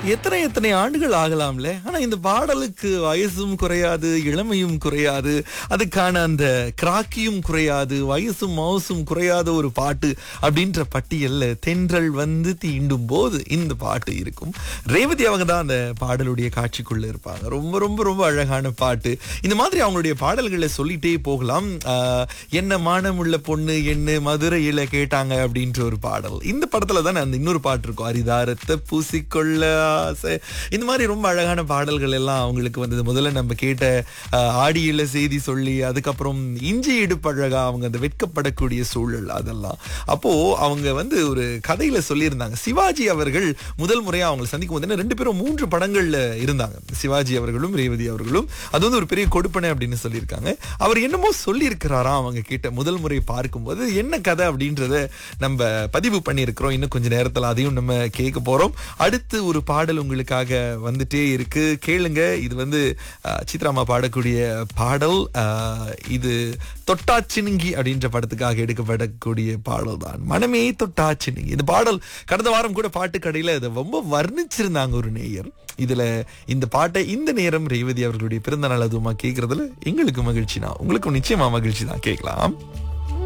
எத்தனை எத்தனை ஆண்டுகள் ஆகலாம்ல ஆனா இந்த பாடலுக்கு வயசும் குறையாது இளமையும் குறையாது அதுக்கான அந்த கிராக்கியும் குறையாது வயசும் மவுசும் குறையாத ஒரு பாட்டு அப்படின்ற பட்டியல்ல தென்றல் வந்து தீண்டும் போது இந்த பாட்டு இருக்கும் ரேவதி அவங்க தான் அந்த பாடலுடைய காட்சிக்குள்ள இருப்பாங்க ரொம்ப ரொம்ப ரொம்ப அழகான பாட்டு இந்த மாதிரி அவங்களுடைய பாடல்களை சொல்லிட்டே போகலாம் ஆஹ், என்ன மானமுள்ள பொண்ணு என்ன மதுரையில கேட்டாங்க அப்படின்ற ஒரு பாடல் இந்த படத்துல தான் அந்த இன்னொரு பாட்டு இருக்கும் அரிதாரத்தை பூசிக்கொள்ள ஆசை இந்த மாதிரி ரொம்ப அழகான பாடல்கள் எல்லாம் அவங்களுக்கு வந்தது முதல்ல நம்ம கேட்ட ஆஹ், ஆடியில செய்தி சொல்லி அதுக்கப்புறம் இஞ்சி இடுப்பழகா அவங்க அந்த வெட்கப்படக்கூடிய சூழல் அதெல்லாம் அப்போ அவங்க வந்து ஒரு கதையில சொல்லியிருந்தாங்க சிவாஜி அவர்கள் முதல் முறையா அவங்களை சந்திக்கும் போது என்ன, ரெண்டு பேரும் மூன்று படங்கள்ல இருந்தாங்க சிவாஜி அவர்களும் ரேவதி அவர்களும் அது வந்து ஒரு பெரிய கொடுப்பனை அப்படின்னு சொல்லியிருக்காங்க அவர் என்னமோ சொல்லியிருக்கிறாராம் அவங்க கிட்ட முதல் முறை பார்க்கும்போது என்ன கதை அப்படின்றத நம்ம பதிவு பண்ணியிருக்கிறோம் இன்னும் கொஞ்ச நேரத்துல அதையும் நம்ம கேட்க போறோம் அடுத்து ஒரு பாடல் உங்களுக்காக வந்துட்டே இருக்கு கேளுங்க இது வந்து அஹ், சித்ராமா பாடக்கூடிய பாடல் அஹ், இது தொட்டாச்சினுங்கி அப்படின்ற படத்துக்காக எடுக்கப்படக்கூடிய பாடல் தான் மனமே தொட்டாச்சினுங்கி இந்த பாடல் கடந்த வாரம் கூட பாட்டு கடையில இதை ரொம்ப வர்ணிச்சிருந்தாங்க ஒரு நேயர் இதுல இந்த பாட்டை இந்த நேரம் ரேவதி அவர்களுடைய பிறந்த நாள் அதுவுமா கேட்கறதுல எங்களுக்கு மகிழ்ச்சி தான் உங்களுக்கும் நிச்சயமா மகிழ்ச்சி தான் கேட்கலாம்